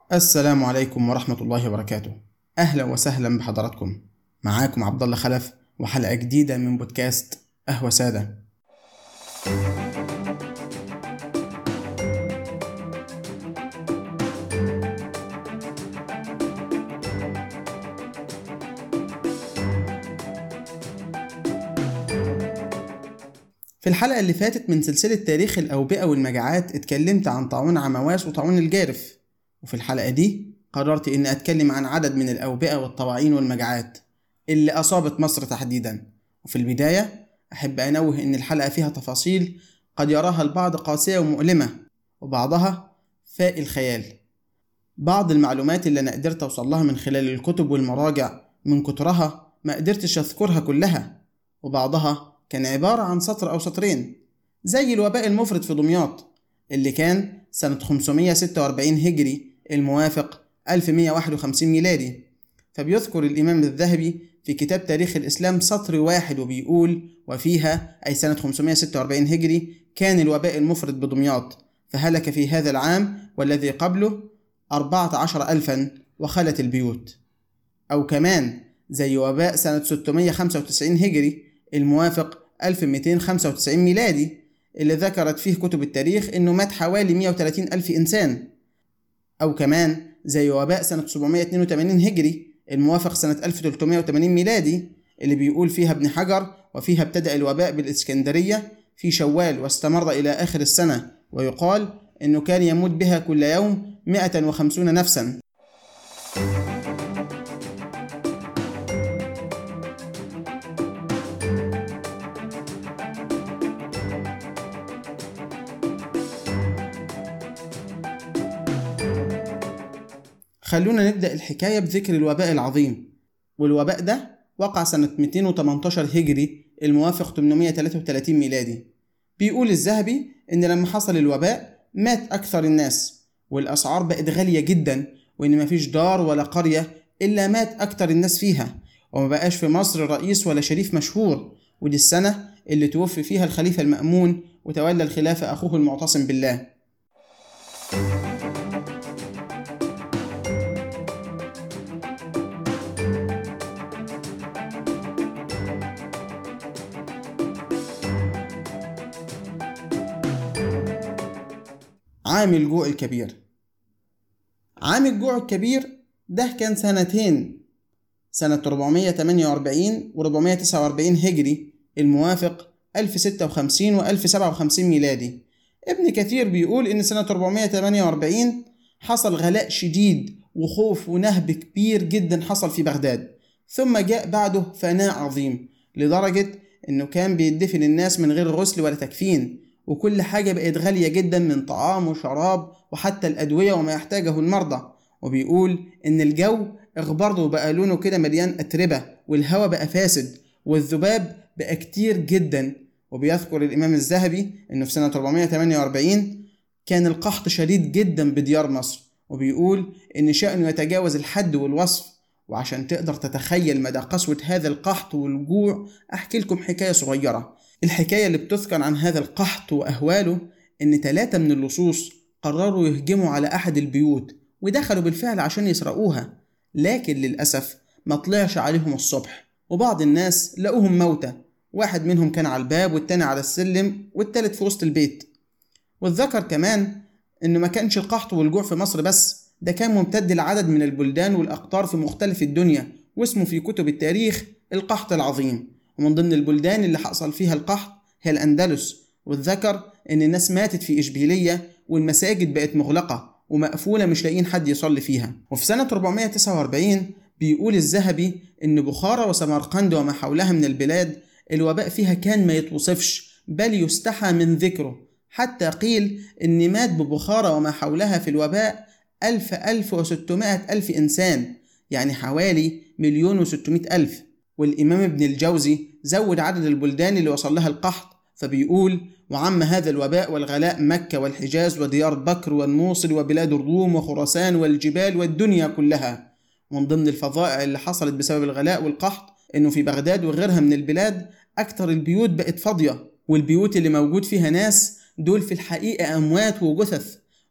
السلام عليكم ورحمة الله وبركاته. أهلا وسهلا بحضراتكم. معاكم عبد الله خلف وحلقة جديدة من بودكاست قهوة سادة. في الحلقة اللي فاتت من سلسلة تاريخ الأوبئة والمجاعات اتكلمت عن طاعون عمواس وطاعون الجارف وفي الحلقة دي قررت إني أتكلم عن عدد من الأوبئة والطواعين والمجاعات اللي أصابت مصر تحديدا وفي البداية أحب أنوه إن الحلقة فيها تفاصيل قد يراها البعض قاسية ومؤلمة وبعضها فاء الخيال بعض المعلومات اللي أنا قدرت أوصل لها من خلال الكتب والمراجع من كترها ما قدرتش أذكرها كلها وبعضها كان عبارة عن سطر أو سطرين زي الوباء المفرط في دمياط اللي كان سنة 546 هجري الموافق 1151 ميلادي فبيذكر الإمام الذهبي في كتاب تاريخ الإسلام سطر واحد وبيقول وفيها أي سنة 546 هجري كان الوباء المفرط بدمياط فهلك في هذا العام والذي قبله أربعة عشر ألفا وخلت البيوت أو كمان زي وباء سنة 695 هجري الموافق 1295 ميلادي اللي ذكرت فيه كتب التاريخ إنه مات حوالي 130 ألف إنسان أو كمان زي وباء سنة 782 هجري الموافق سنة 1380 ميلادي اللي بيقول فيها ابن حجر وفيها ابتدأ الوباء بالإسكندرية في شوال واستمر إلى آخر السنة ويقال إنه كان يموت بها كل يوم 150 نفسا خلونا نبدأ الحكاية بذكر الوباء العظيم والوباء ده وقع سنة 218 هجري الموافق 833 ميلادي بيقول الذهبي إن لما حصل الوباء مات أكثر الناس والأسعار بقت غالية جدا وإن مفيش دار ولا قرية إلا مات أكتر الناس فيها وما بقاش في مصر رئيس ولا شريف مشهور ودي السنة اللي توفي فيها الخليفة المأمون وتولى الخلافة أخوه المعتصم بالله عام الجوع الكبير عام الجوع الكبير ده كان سنتين سنة 448 و 449 هجري الموافق 1056 و 1057 ميلادي ابن كثير بيقول إن سنة 448 حصل غلاء شديد وخوف ونهب كبير جدا حصل في بغداد ثم جاء بعده فناء عظيم لدرجة إنه كان بيدفن الناس من غير غسل ولا تكفين وكل حاجة بقت غالية جدا من طعام وشراب وحتى الأدوية وما يحتاجه المرضى وبيقول إن الجو اغبر وبقى لونه كده مليان أتربة والهواء بقى فاسد والذباب بقى كتير جدا وبيذكر الإمام الذهبي إنه في سنة 448 كان القحط شديد جدا بديار مصر وبيقول إن شأنه يتجاوز الحد والوصف وعشان تقدر تتخيل مدى قسوة هذا القحط والجوع أحكي لكم حكاية صغيرة الحكاية اللي بتذكر عن هذا القحط وأهواله إن ثلاثة من اللصوص قرروا يهجموا على أحد البيوت ودخلوا بالفعل عشان يسرقوها لكن للأسف ما طلعش عليهم الصبح وبعض الناس لقوهم موتى واحد منهم كان على الباب والتاني على السلم والتالت في وسط البيت والذكر كمان إنه ما كانش القحط والجوع في مصر بس ده كان ممتد لعدد من البلدان والأقطار في مختلف الدنيا واسمه في كتب التاريخ القحط العظيم ومن ضمن البلدان اللي حصل فيها القحط هي الأندلس والذكر إن الناس ماتت في إشبيلية والمساجد بقت مغلقة ومقفولة مش لاقيين حد يصلي فيها وفي سنة 449 بيقول الذهبي إن بخارى وسمرقند وما حولها من البلاد الوباء فيها كان ما يتوصفش بل يستحى من ذكره حتى قيل إن مات ببخارى وما حولها في الوباء ألف ألف وستمائة ألف إنسان يعني حوالي مليون وستمائة ألف والإمام ابن الجوزي زود عدد البلدان اللي وصل لها القحط فبيقول وعم هذا الوباء والغلاء مكة والحجاز وديار بكر والموصل وبلاد الروم وخراسان والجبال والدنيا كلها ومن ضمن الفظائع اللي حصلت بسبب الغلاء والقحط إنه في بغداد وغيرها من البلاد أكتر البيوت بقت فاضية والبيوت اللي موجود فيها ناس دول في الحقيقة أموات وجثث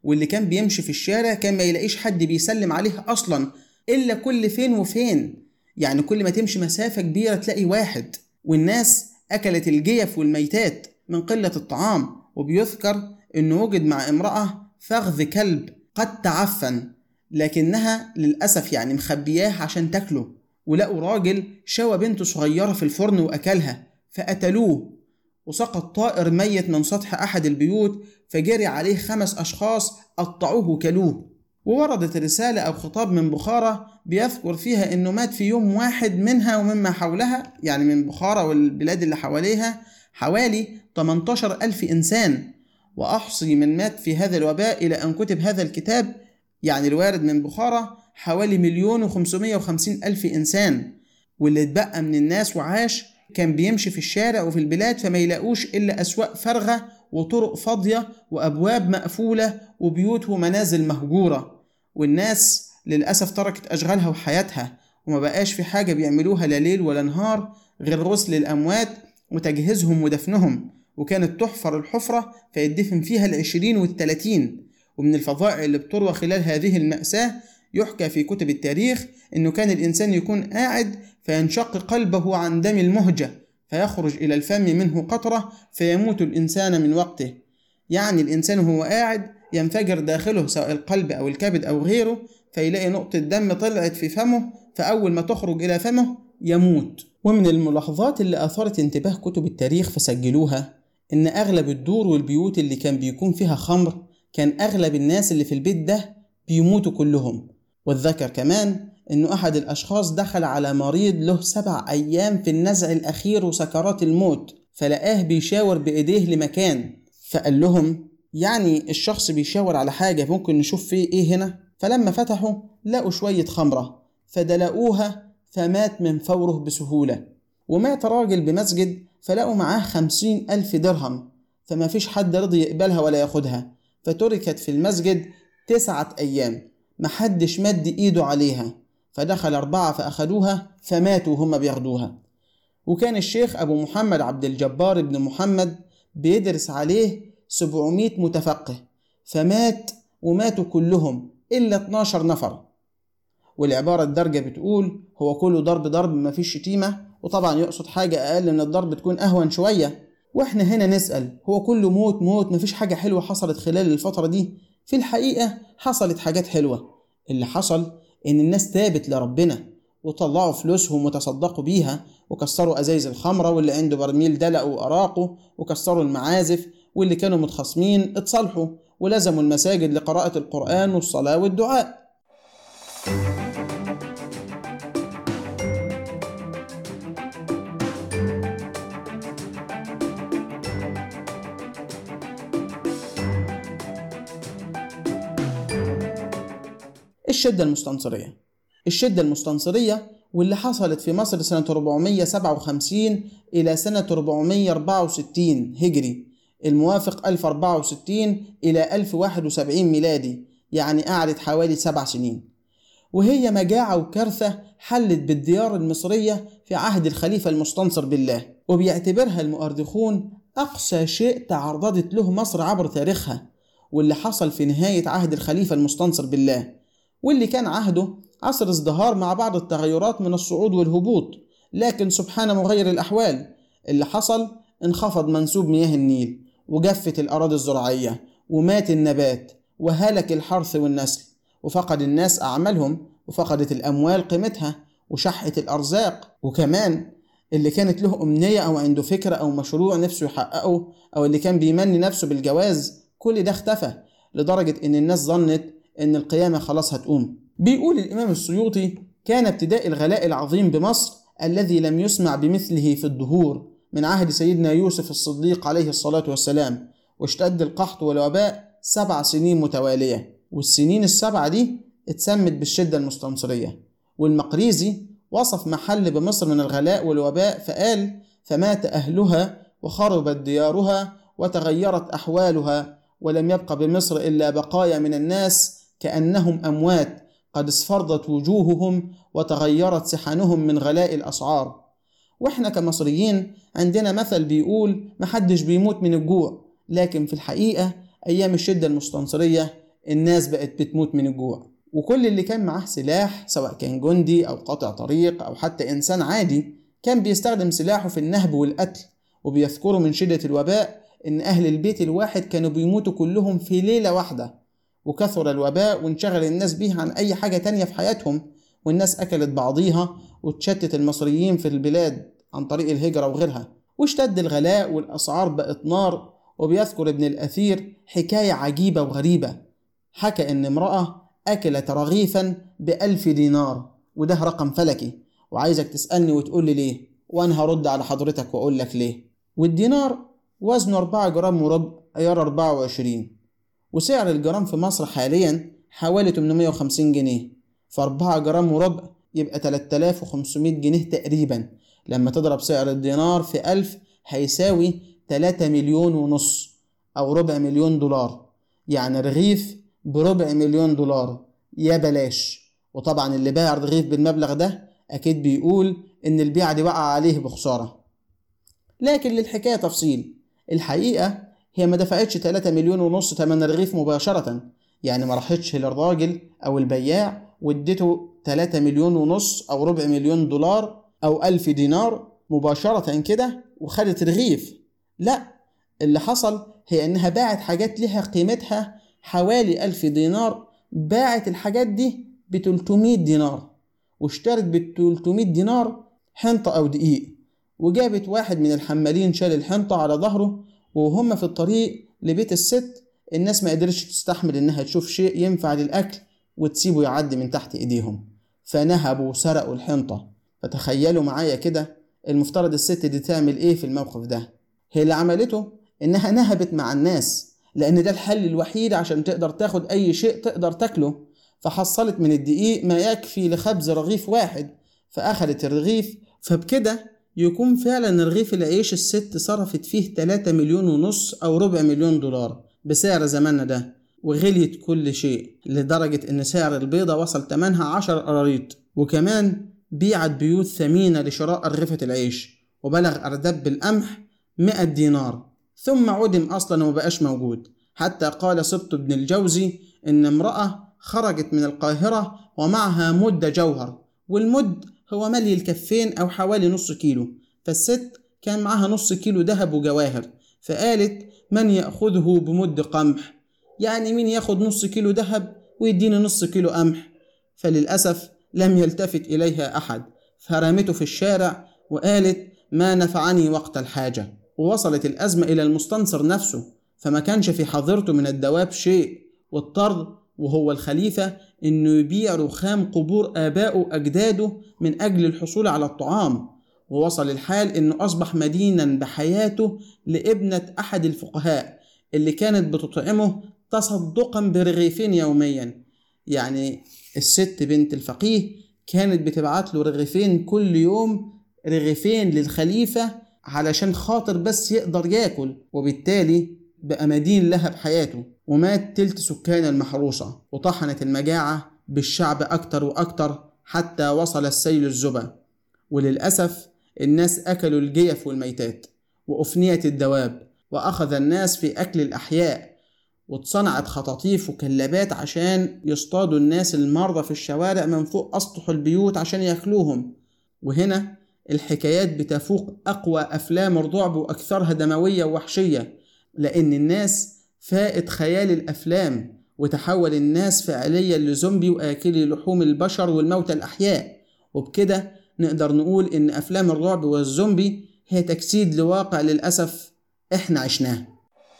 واللي كان بيمشي في الشارع كان ما يلاقيش حد بيسلم عليه أصلا إلا كل فين وفين يعني كل ما تمشي مسافة كبيرة تلاقي واحد والناس أكلت الجيف والميتات من قلة الطعام وبيذكر إنه وجد مع امرأة فخذ كلب قد تعفن لكنها للأسف يعني مخبياه عشان تاكله ولقوا راجل شوى بنته صغيرة في الفرن وأكلها فقتلوه وسقط طائر ميت من سطح أحد البيوت فجري عليه خمس أشخاص قطعوه وكلوه ووردت رسالة أو خطاب من بخارى بيذكر فيها إنه مات في يوم واحد منها ومما حولها يعني من بخارى والبلاد اللي حواليها حوالي 18 ألف إنسان وأحصي من مات في هذا الوباء إلى أن كتب هذا الكتاب يعني الوارد من بخارى حوالي مليون وخمسمية وخمسين ألف إنسان واللي اتبقى من الناس وعاش كان بيمشي في الشارع وفي البلاد فما يلاقوش إلا أسواق فارغة وطرق فاضية وأبواب مقفولة وبيوت ومنازل مهجورة والناس للأسف تركت أشغالها وحياتها وما بقاش في حاجة بيعملوها لا ليل ولا نهار غير غسل الأموات وتجهيزهم ودفنهم وكانت تحفر الحفرة فيدفن فيها العشرين والتلاتين ومن الفظائع اللي بتروى خلال هذه المأساة يحكى في كتب التاريخ إنه كان الإنسان يكون قاعد فينشق قلبه عن دم المهجة فيخرج إلى الفم منه قطرة فيموت الإنسان من وقته يعني الإنسان وهو قاعد ينفجر داخله سواء القلب أو الكبد أو غيره فيلاقي نقطة دم طلعت في فمه فأول ما تخرج إلى فمه يموت ومن الملاحظات اللي أثارت انتباه كتب التاريخ فسجلوها إن أغلب الدور والبيوت اللي كان بيكون فيها خمر كان أغلب الناس اللي في البيت ده بيموتوا كلهم والذكر كمان إنه أحد الأشخاص دخل على مريض له سبع أيام في النزع الأخير وسكرات الموت فلقاه بيشاور بإيديه لمكان فقال لهم يعني الشخص بيشاور على حاجة ممكن نشوف فيه إيه هنا فلما فتحوا لقوا شوية خمرة فدلقوها فمات من فوره بسهولة ومات راجل بمسجد فلقوا معاه خمسين ألف درهم فما فيش حد رضي يقبلها ولا ياخدها فتركت في المسجد تسعة أيام محدش مد إيده عليها فدخل أربعة فأخدوها فماتوا وهم بياخدوها وكان الشيخ أبو محمد عبد الجبار بن محمد بيدرس عليه 700 متفقه فمات وماتوا كلهم إلا 12 نفر والعبارة الدارجة بتقول هو كله ضرب ضرب مفيش شتيمة وطبعا يقصد حاجة أقل من الضرب تكون أهون شوية واحنا هنا نسأل هو كله موت موت مفيش حاجة حلوة حصلت خلال الفترة دي في الحقيقة حصلت حاجات حلوة اللي حصل إن الناس تابت لربنا وطلعوا فلوسهم وتصدقوا بيها وكسروا أزايز الخمرة واللي عنده برميل دلقوا وأراقوا وكسروا المعازف واللي كانوا متخاصمين اتصالحوا ولزموا المساجد لقراءة القرآن والصلاة والدعاء الشدة المستنصرية الشدة المستنصرية واللي حصلت في مصر سنة 457 إلى سنة 464 هجري الموافق 1064 إلى 1071 ميلادي يعني قعدت حوالي سبع سنين وهي مجاعة وكارثة حلت بالديار المصرية في عهد الخليفة المستنصر بالله وبيعتبرها المؤرخون أقسى شيء تعرضت له مصر عبر تاريخها واللي حصل في نهاية عهد الخليفة المستنصر بالله واللي كان عهده عصر ازدهار مع بعض التغيرات من الصعود والهبوط لكن سبحان مغير الأحوال اللي حصل انخفض منسوب مياه النيل وجفت الأراضي الزراعية ومات النبات وهلك الحرث والنسل وفقد الناس أعمالهم وفقدت الأموال قيمتها وشحت الأرزاق وكمان اللي كانت له أمنية أو عنده فكرة أو مشروع نفسه يحققه أو اللي كان بيمني نفسه بالجواز كل ده اختفى لدرجة إن الناس ظنت إن القيامة خلاص هتقوم بيقول الإمام السيوطي كان ابتداء الغلاء العظيم بمصر الذي لم يسمع بمثله في الدهور من عهد سيدنا يوسف الصديق عليه الصلاة والسلام واشتد القحط والوباء سبع سنين متوالية والسنين السبعة دي اتسمت بالشدة المستنصرية والمقريزي وصف محل بمصر من الغلاء والوباء فقال فمات أهلها وخربت ديارها وتغيرت أحوالها ولم يبق بمصر إلا بقايا من الناس كأنهم أموات قد اصفرضت وجوههم وتغيرت سحنهم من غلاء الأسعار واحنا كمصريين عندنا مثل بيقول محدش بيموت من الجوع لكن في الحقيقة أيام الشدة المستنصرية الناس بقت بتموت من الجوع وكل اللي كان معاه سلاح سواء كان جندي أو قاطع طريق أو حتى إنسان عادي كان بيستخدم سلاحه في النهب والقتل وبيذكروا من شدة الوباء إن أهل البيت الواحد كانوا بيموتوا كلهم في ليلة واحدة وكثر الوباء وانشغل الناس بيه عن أي حاجة تانية في حياتهم والناس أكلت بعضيها وتشتت المصريين في البلاد عن طريق الهجرة وغيرها واشتد الغلاء والأسعار بقت نار وبيذكر ابن الأثير حكاية عجيبة وغريبة حكى إن امرأة أكلت رغيفا بألف دينار وده رقم فلكي وعايزك تسألني وتقول لي ليه وأنا هرد على حضرتك وأقول لك ليه والدينار وزنه 4 جرام مربع عيار 24 وسعر الجرام في مصر حاليا حوالي 850 جنيه ف 4 جرام وربع يبقى 3500 جنيه تقريبا لما تضرب سعر الدينار في ألف هيساوي 3 مليون ونص أو ربع مليون دولار يعني رغيف بربع مليون دولار يا بلاش وطبعا اللي باع الرغيف بالمبلغ ده أكيد بيقول إن البيعة دي وقع عليه بخسارة لكن للحكاية تفصيل الحقيقة هي ما دفعتش 3 مليون ونص تمن الرغيف مباشرة يعني ما راحتش للراجل أو البياع واديته 3 مليون ونص أو ربع مليون دولار أو ألف دينار مباشرة كده وخدت رغيف لا اللي حصل هي إنها باعت حاجات لها قيمتها حوالي ألف دينار باعت الحاجات دي ب 300 دينار واشترت ب 300 دينار حنطة أو دقيق وجابت واحد من الحمالين شال الحنطة على ظهره وهم في الطريق لبيت الست الناس ما قدرتش تستحمل إنها تشوف شيء ينفع للأكل وتسيبه يعدي من تحت إيديهم فنهبوا وسرقوا الحنطة فتخيلوا معايا كده المفترض الست دي تعمل إيه في الموقف ده هي اللي عملته إنها نهبت مع الناس لأن ده الحل الوحيد عشان تقدر تاخد أي شيء تقدر تاكله فحصلت من الدقيق ما يكفي لخبز رغيف واحد فأخدت الرغيف فبكده يكون فعلا رغيف العيش الست صرفت فيه 3 مليون ونص أو ربع مليون دولار بسعر زماننا ده وغليت كل شيء لدرجة إن سعر البيضة وصل تمنها عشر قراريط وكمان بيعت بيوت ثمينة لشراء أرغفة العيش وبلغ أردب القمح 100 دينار ثم عدم أصلا ومبقاش موجود حتى قال سبط بن الجوزي إن امرأة خرجت من القاهرة ومعها مد جوهر والمد هو ملي الكفين أو حوالي نص كيلو فالست كان معاها نص كيلو ذهب وجواهر فقالت من يأخذه بمد قمح يعني مين ياخد نص كيلو ذهب ويديني نص كيلو قمح فللأسف لم يلتفت إليها أحد فرمته في الشارع وقالت ما نفعني وقت الحاجة ووصلت الأزمة إلى المستنصر نفسه فما كانش في حظيرته من الدواب شيء واضطر وهو الخليفة إنه يبيع رخام قبور آبائه وأجداده من أجل الحصول على الطعام ووصل الحال إنه أصبح مدينا بحياته لابنة أحد الفقهاء اللي كانت بتطعمه تصدقا برغيفين يوميا يعني الست بنت الفقيه كانت بتبعت له رغيفين كل يوم رغيفين للخليفة علشان خاطر بس يقدر ياكل وبالتالي بقى مدين لها بحياته ومات تلت سكان المحروسة وطحنت المجاعة بالشعب أكتر وأكتر حتى وصل السيل الزبا وللأسف الناس أكلوا الجيف والميتات وأفنيت الدواب وأخذ الناس في أكل الأحياء واتصنعت خطاطيف وكلابات عشان يصطادوا الناس المرضى في الشوارع من فوق أسطح البيوت عشان ياكلوهم وهنا الحكايات بتفوق أقوى أفلام الرعب وأكثرها دموية ووحشية لأن الناس فائت خيال الأفلام وتحول الناس فعليا لزومبي وآكلي لحوم البشر والموتى الأحياء وبكده نقدر نقول إن أفلام الرعب والزومبي هي تجسيد لواقع للأسف إحنا عشناه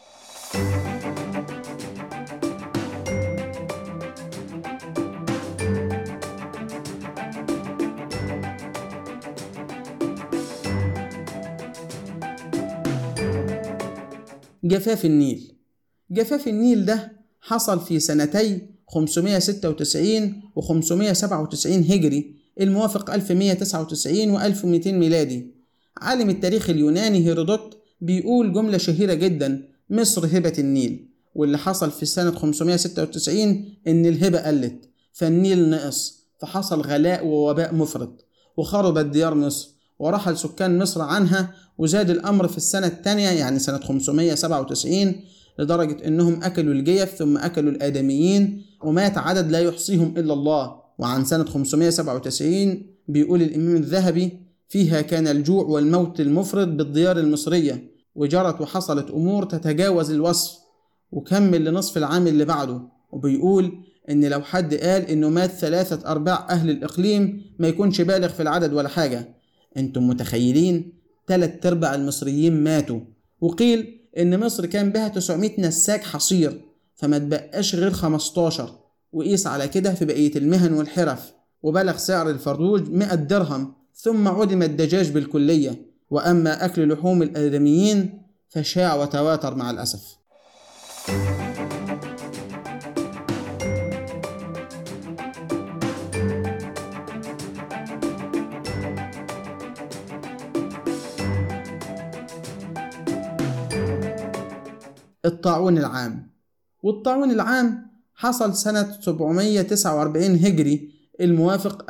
جفاف النيل جفاف النيل ده حصل في سنتي 596 و 597 هجري الموافق 1199 و 1200 ميلادي عالم التاريخ اليوناني هيرودوت بيقول جملة شهيرة جدا مصر هبة النيل واللي حصل في سنة 596 إن الهبة قلت فالنيل نقص فحصل غلاء ووباء مفرط وخربت ديار مصر ورحل سكان مصر عنها وزاد الأمر في السنة الثانية يعني سنة 597 لدرجة إنهم أكلوا الجيف ثم أكلوا الآدميين ومات عدد لا يحصيهم إلا الله وعن سنة 597 بيقول الإمام الذهبي فيها كان الجوع والموت المفرط بالديار المصرية وجرت وحصلت أمور تتجاوز الوصف وكمل لنصف العام اللي بعده وبيقول إن لو حد قال إنه مات ثلاثة أرباع أهل الإقليم ما يكونش بالغ في العدد ولا حاجة أنتم متخيلين تلات أرباع المصريين ماتوا وقيل إن مصر كان بها 900 نساك حصير فما تبقاش غير 15 وقيس على كده في بقية المهن والحرف وبلغ سعر الفروج 100 درهم ثم عدم الدجاج بالكلية وأما أكل لحوم الآدميين فشاع وتواتر مع الأسف الطاعون العام والطاعون العام حصل سنة 749 هجري الموافق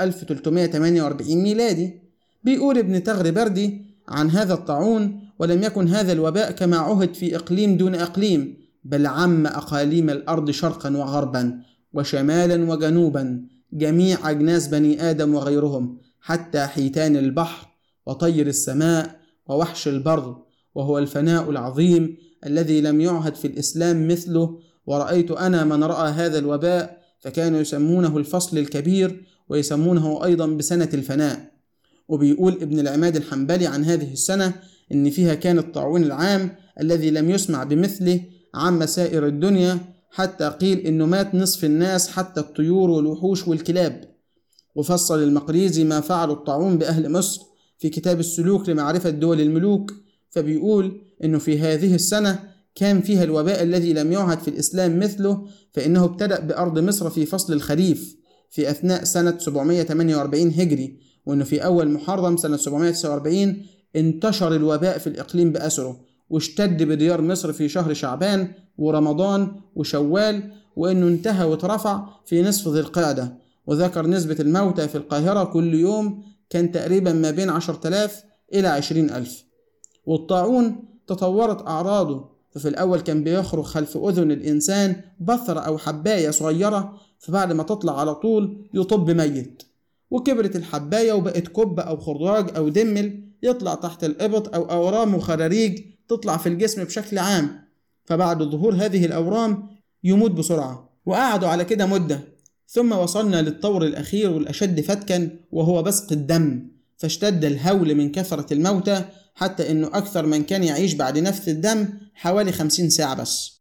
1348 ميلادي بيقول ابن تغري بردي عن هذا الطاعون ولم يكن هذا الوباء كما عهد في إقليم دون إقليم بل عم أقاليم الأرض شرقا وغربا وشمالا وجنوبا جميع أجناس بني آدم وغيرهم حتى حيتان البحر وطير السماء ووحش البر وهو الفناء العظيم الذي لم يعهد في الإسلام مثله ورأيت أنا من رأى هذا الوباء فكانوا يسمونه الفصل الكبير ويسمونه أيضا بسنة الفناء وبيقول ابن العماد الحنبلي عن هذه السنة إن فيها كان الطاعون العام الذي لم يسمع بمثله عم سائر الدنيا حتى قيل إنه مات نصف الناس حتى الطيور والوحوش والكلاب وفصل المقريزي ما فعل الطاعون بأهل مصر في كتاب السلوك لمعرفة دول الملوك فبيقول إنه في هذه السنة كان فيها الوباء الذي لم يعهد في الإسلام مثله فإنه ابتدأ بأرض مصر في فصل الخريف في أثناء سنة 748 هجري وإنه في أول محرم سنة 749 انتشر الوباء في الإقليم بأسره واشتد بديار مصر في شهر شعبان ورمضان وشوال وإنه انتهى واترفع في نصف ذي القعدة وذكر نسبة الموتى في القاهرة كل يوم كان تقريبا ما بين 10000 إلى 20000 والطاعون تطورت أعراضه ففي الأول كان بيخرج خلف أذن الإنسان بثرة أو حباية صغيرة فبعد ما تطلع على طول يطب ميت وكبرت الحباية وبقت كب أو خراج أو دمل يطلع تحت الإبط أو أورام وخراريج تطلع في الجسم بشكل عام فبعد ظهور هذه الأورام يموت بسرعة وقعدوا على كده مدة ثم وصلنا للطور الأخير والأشد فتكا وهو بسق الدم فاشتد الهول من كثرة الموتى حتى إنه أكثر من كان يعيش بعد نفث الدم حوالي خمسين ساعة بس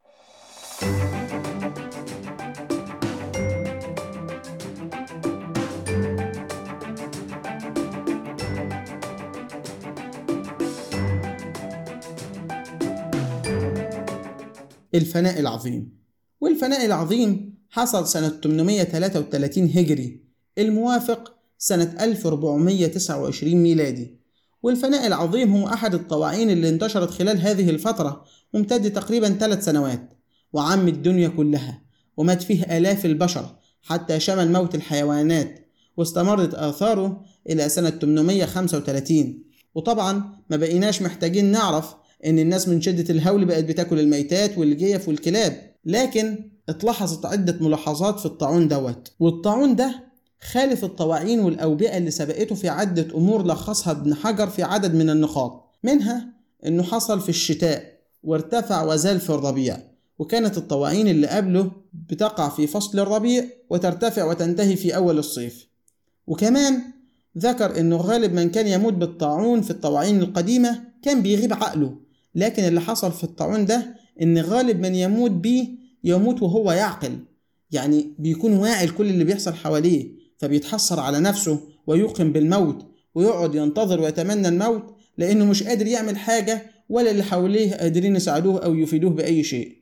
الفناء العظيم والفناء العظيم حصل سنة 833 هجري الموافق سنة 1429 ميلادي والفناء العظيم هو أحد الطواعين اللي انتشرت خلال هذه الفترة ممتد تقريبا ثلاث سنوات وعم الدنيا كلها ومات فيه آلاف البشر حتى شمل موت الحيوانات واستمرت آثاره إلى سنة 835 وطبعا ما بقيناش محتاجين نعرف إن الناس من شدة الهول بقت بتاكل الميتات والجيف والكلاب لكن اتلاحظت عدة ملاحظات في الطاعون دوت والطاعون ده خالف الطواعين والأوبئة اللي سبقته في عدة أمور لخصها ابن حجر في عدد من النقاط منها إنه حصل في الشتاء وارتفع وزال في الربيع وكانت الطواعين اللي قبله بتقع في فصل الربيع وترتفع وتنتهي في أول الصيف وكمان ذكر إنه غالب من كان يموت بالطاعون في الطواعين القديمة كان بيغيب عقله لكن اللي حصل في الطاعون ده إن غالب من يموت بيه يموت وهو يعقل يعني بيكون واعي لكل اللي بيحصل حواليه فبيتحسر على نفسه ويوقن بالموت ويقعد ينتظر ويتمنى الموت لأنه مش قادر يعمل حاجة ولا اللي حواليه قادرين يساعدوه أو يفيدوه بأي شيء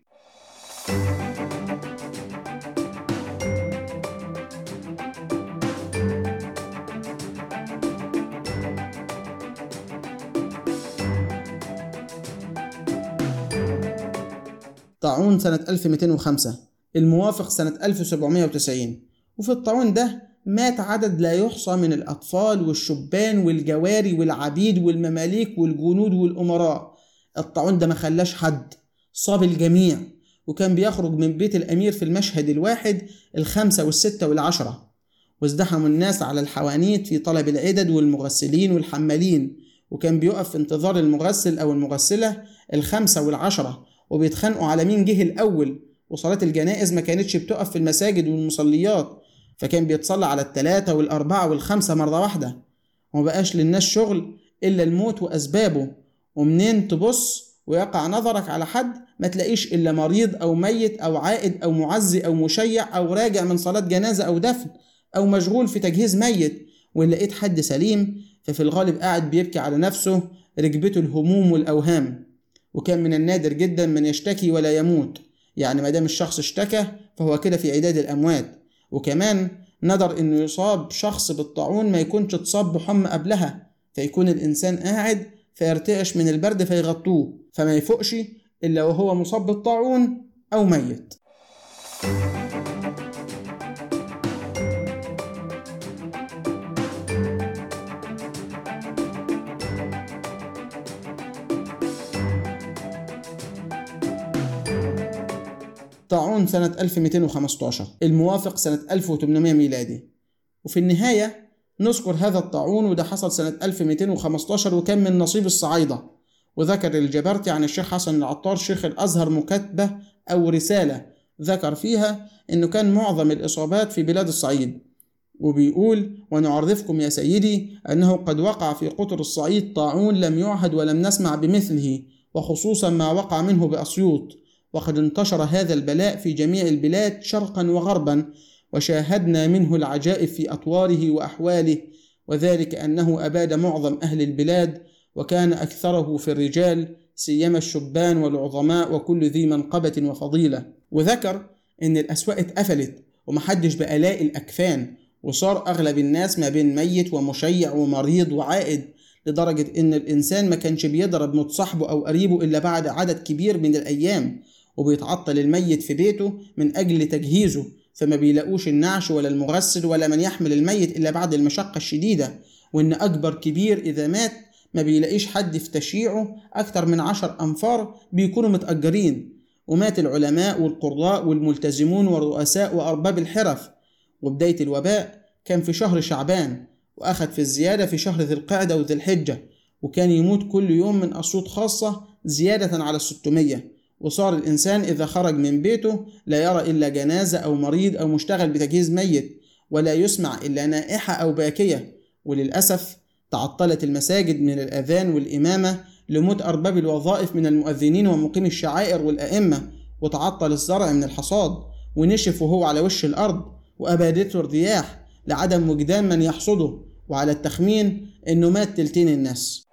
طاعون سنة 1205 الموافق سنة 1790 وفي الطاعون ده مات عدد لا يحصى من الأطفال والشبان والجواري والعبيد والمماليك والجنود والأمراء الطاعون ده ما خلاش حد صاب الجميع وكان بيخرج من بيت الأمير في المشهد الواحد الخمسة والستة والعشرة وازدحموا الناس على الحوانيت في طلب العدد والمغسلين والحمالين وكان بيقف في انتظار المغسل أو المغسلة الخمسة والعشرة وبيتخانقوا على مين جه الأول وصلاة الجنائز ما كانتش بتقف في المساجد والمصليات فكان بيتصلى على التلاتة والأربعة والخمسة مرة واحدة ومبقاش للناس شغل إلا الموت وأسبابه ومنين تبص ويقع نظرك على حد ما تلاقيش إلا مريض أو ميت أو عائد أو معزي أو مشيع أو راجع من صلاة جنازة أو دفن أو مشغول في تجهيز ميت وإن لقيت حد سليم ففي الغالب قاعد بيبكي على نفسه ركبته الهموم والأوهام وكان من النادر جدا من يشتكي ولا يموت يعني ما دام الشخص اشتكى فهو كده في عداد الأموات وكمان ندر إنه يصاب شخص بالطاعون ما يكونش اتصاب بحمى قبلها فيكون الإنسان قاعد فيرتعش من البرد فيغطوه فما يفوقش إلا وهو مصاب بالطاعون أو ميت طاعون سنة 1215 الموافق سنة 1800 ميلادي وفي النهاية نذكر هذا الطاعون وده حصل سنة 1215 وكان من نصيب الصعايدة وذكر الجبرتي عن الشيخ حسن العطار شيخ الأزهر مكاتبة أو رسالة ذكر فيها إنه كان معظم الإصابات في بلاد الصعيد وبيقول ونعرفكم يا سيدي أنه قد وقع في قطر الصعيد طاعون لم يعهد ولم نسمع بمثله وخصوصا ما وقع منه بأسيوط وقد انتشر هذا البلاء في جميع البلاد شرقا وغربا وشاهدنا منه العجائب في أطواره وأحواله وذلك أنه أباد معظم أهل البلاد وكان أكثره في الرجال سيما الشبان والعظماء وكل ذي منقبة وفضيلة وذكر إن الأسواق اتقفلت ومحدش بقى لاقي الأكفان وصار أغلب الناس ما بين ميت ومشيع ومريض وعائد لدرجة إن الإنسان ما كانش بيضرب موت صاحبه أو قريبه إلا بعد عدد كبير من الأيام وبيتعطل الميت في بيته من أجل تجهيزه فما بيلاقوش النعش ولا المغسل ولا من يحمل الميت إلا بعد المشقة الشديدة وإن أكبر كبير إذا مات ما بيلاقيش حد في تشييعه أكتر من عشر أنفار بيكونوا متأجرين ومات العلماء والقراء والملتزمون والرؤساء وأرباب الحرف وبداية الوباء كان في شهر شعبان وأخذ في الزيادة في شهر ذي القعدة وذي الحجة وكان يموت كل يوم من أصوات خاصة زيادة على الستمية وصار الإنسان إذا خرج من بيته لا يرى إلا جنازة أو مريض أو مشتغل بتجهيز ميت ولا يسمع إلا نائحة أو باكية وللأسف تعطلت المساجد من الأذان والإمامة لموت أرباب الوظائف من المؤذنين ومقيم الشعائر والأئمة وتعطل الزرع من الحصاد ونشف وهو على وش الأرض وأبادته الرياح لعدم وجدان من يحصده وعلى التخمين إنه مات تلتين الناس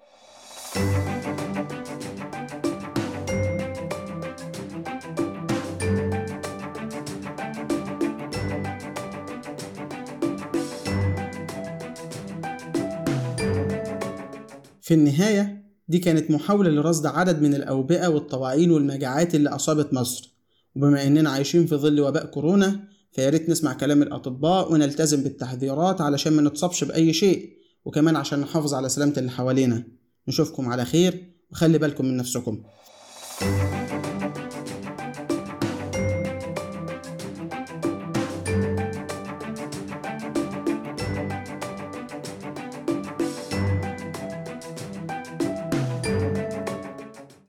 في النهاية دي كانت محاولة لرصد عدد من الأوبئة والطواعين والمجاعات اللي أصابت مصر وبما إننا عايشين في ظل وباء كورونا فياريت نسمع كلام الأطباء ونلتزم بالتحذيرات علشان ما نتصابش بأي شيء وكمان عشان نحافظ على سلامة اللي حوالينا نشوفكم على خير وخلي بالكم من نفسكم thank you